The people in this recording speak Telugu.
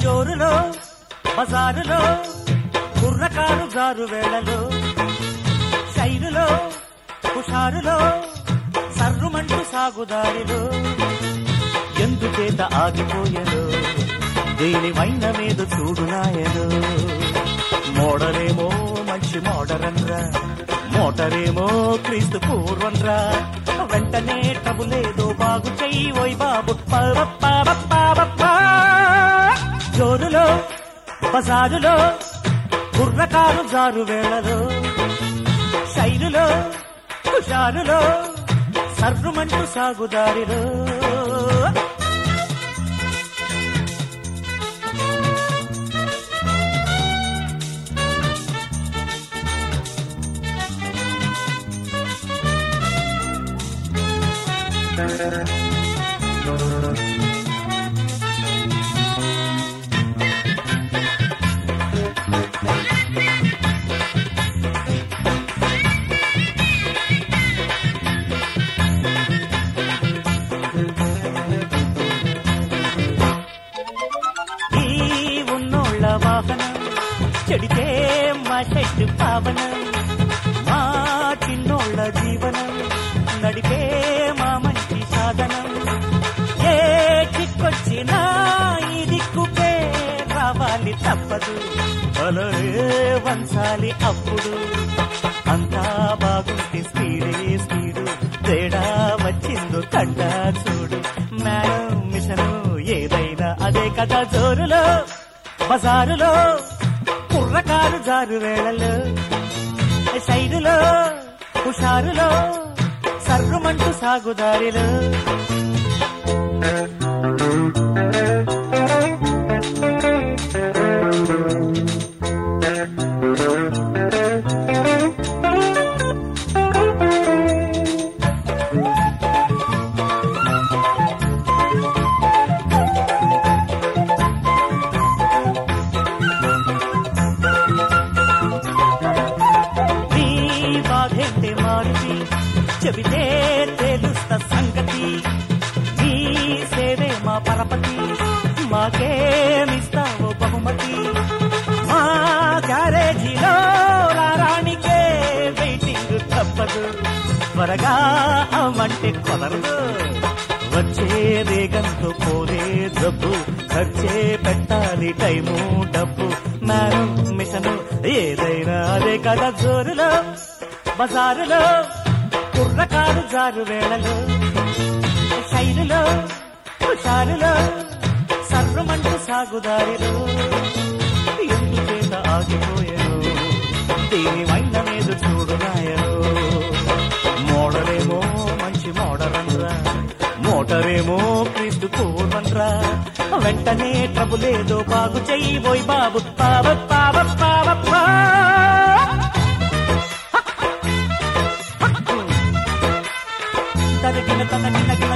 జోరులో బజారులో కుర్రకారు జారు వేళలో శైలులో హుషారులో సర్రుమంటూ సాగుదారిలో ఎందుచేత ఆగిపోయను దీని వైన మీద చూడునాయను మోడలేమో మంచి మోడరన్రా మోటరేమో క్రీస్తు పూర్వంరా వెంటనే టబులేదో బాగు చెయ్యి ఓయ్ బాబు పరప్పరప్పరప్పా. జోరులో బజారులో కుర్రకారు జారు వేళలో శైలులో హుషారులో సర్రుమంటూ సాగుదారిలో ఈ ఉన్నోళ్ళ వాహనం చెడితే మా చెట్టు పావనం మా చిన్నోళ్ళ జీవనం నడిపే మా మంచి సాధనం ఏ చిక్కొచ్చినా ఈ దిక్కుపే రావాలి తప్పదు అలరే వంచాలి అప్పుడు అంతా బాగుంటే స్పీడే స్పీడు తేడా వచ్చిందో కంటా చూడు మేడం మిషను ఏదైనా అదే కదా జోరులో బజారులో కుర్రకారు జారు వేళలో సైడులో హుషారులో సర్రుమంటూ సాగుదారిలో నీ బాధేంటే మారుతి చెబితే తెలుస్త సంగతి నీ సేవే మా పరపతి మాకేమిస్తావో బహుమతి మా గ్యారేజీలో రారానికే వెయిటింగ్ తప్పదు త్వరగా అమ్మంటే కుదరదు వచ్చే వేగంతో పోలే జబ్బు ఖర్చే పెట్టాలి టైము డబ్బు మేడం మిషను ఏదైనా అదే కదా జోరులో బజారులో కుర్రకారు జారు వేళలో శైలులో హుషారులో సర్వమంటూ సాగుదారిలో ఎందుచేత ఆగిపోయాను దీని వైన మీద చూడునాయను మోడలేమో మంచి మోడరన్రా మోటరేమో క్రీస్తు పూర్వన్రా వెంటనే ట్రబులేదో బాగు చెయ్యి పోయి బాబు పావ పావ పావ పా. తనకిన తనకిన